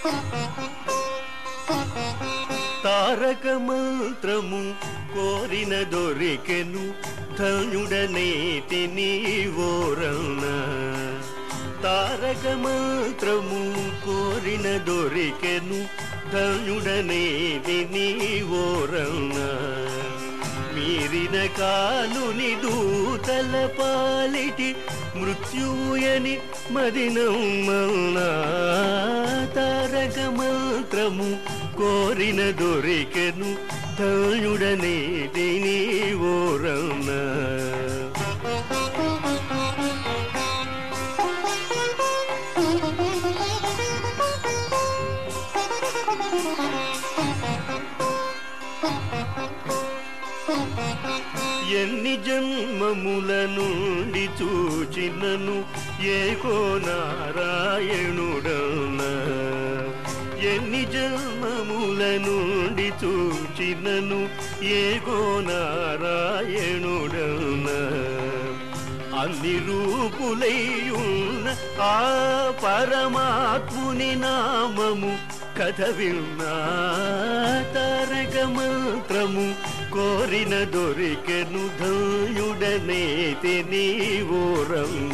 తారక మంత్రము కోరిన దొరికెను ధనుడనేతి నీవోరణ తారక మంత్రము కోరిన దొరికెను ధనుడనేతి నీవోరణ మీరిన కాలుని దూతల పాలిటి మృత్యుయని మదినమ్మన్నా తారక మంత్రము కోరిన దొరికెను తాయుడనే తిని ఓరన్న ఎన్ని జన్మముల నుండి చూచినను ఏకో నారాయణుడన ఎన్ని జన్మముల నుండి చూచినను ఏకో నారాయణుడన అన్ని రూపులైయున్న ఆ పరమాత్ముని నామము కథ విన్నా తారక మంత్రము కోరిన దొరికెను ధయుడనే తిని ఓరన్న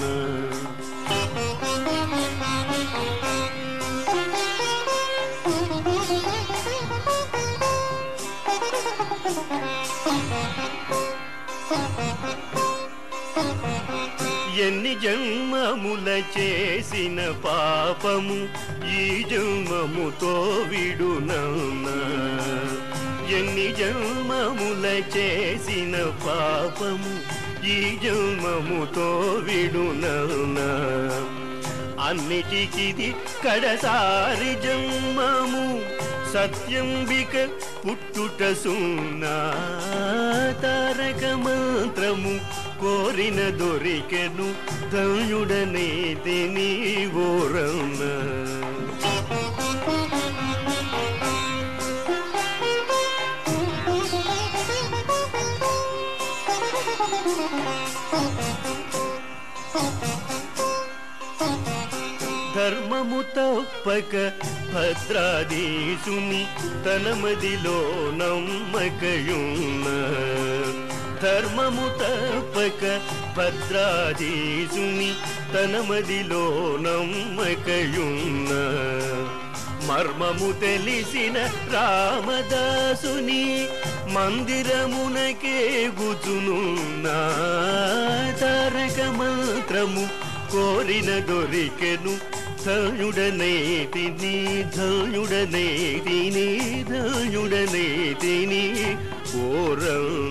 ఎన్ని జన్మముల చేసిన పాపము ఈ జన్మముతో విడునన్నా ఎన్ని జన్మముల చేసిన పాపము ఈ జన్మముతో విడునన్నా అన్నిటికిది కడసారి జన్మము సత్యంబిక పుట్టుట సున్నా తారక మంత్రము కోరిన దొరికెను ధనుడనే తిని ఓరన్న ధర్మము తప్పక భద్రాదీసుని తన మదిలో నమ్మకయున్న ధర్మము తప్పక భద్రాదీసుని తన మదిలో నమ్మకయున్న మర్మము తెలిసిన రామదాసుని మందిరమునకే గుచునున్నా తారక మంత్రము కోరిన దొరికెను ధనుడనే తిని ధనుడనే తిని ధనుడనే తిని ఓరం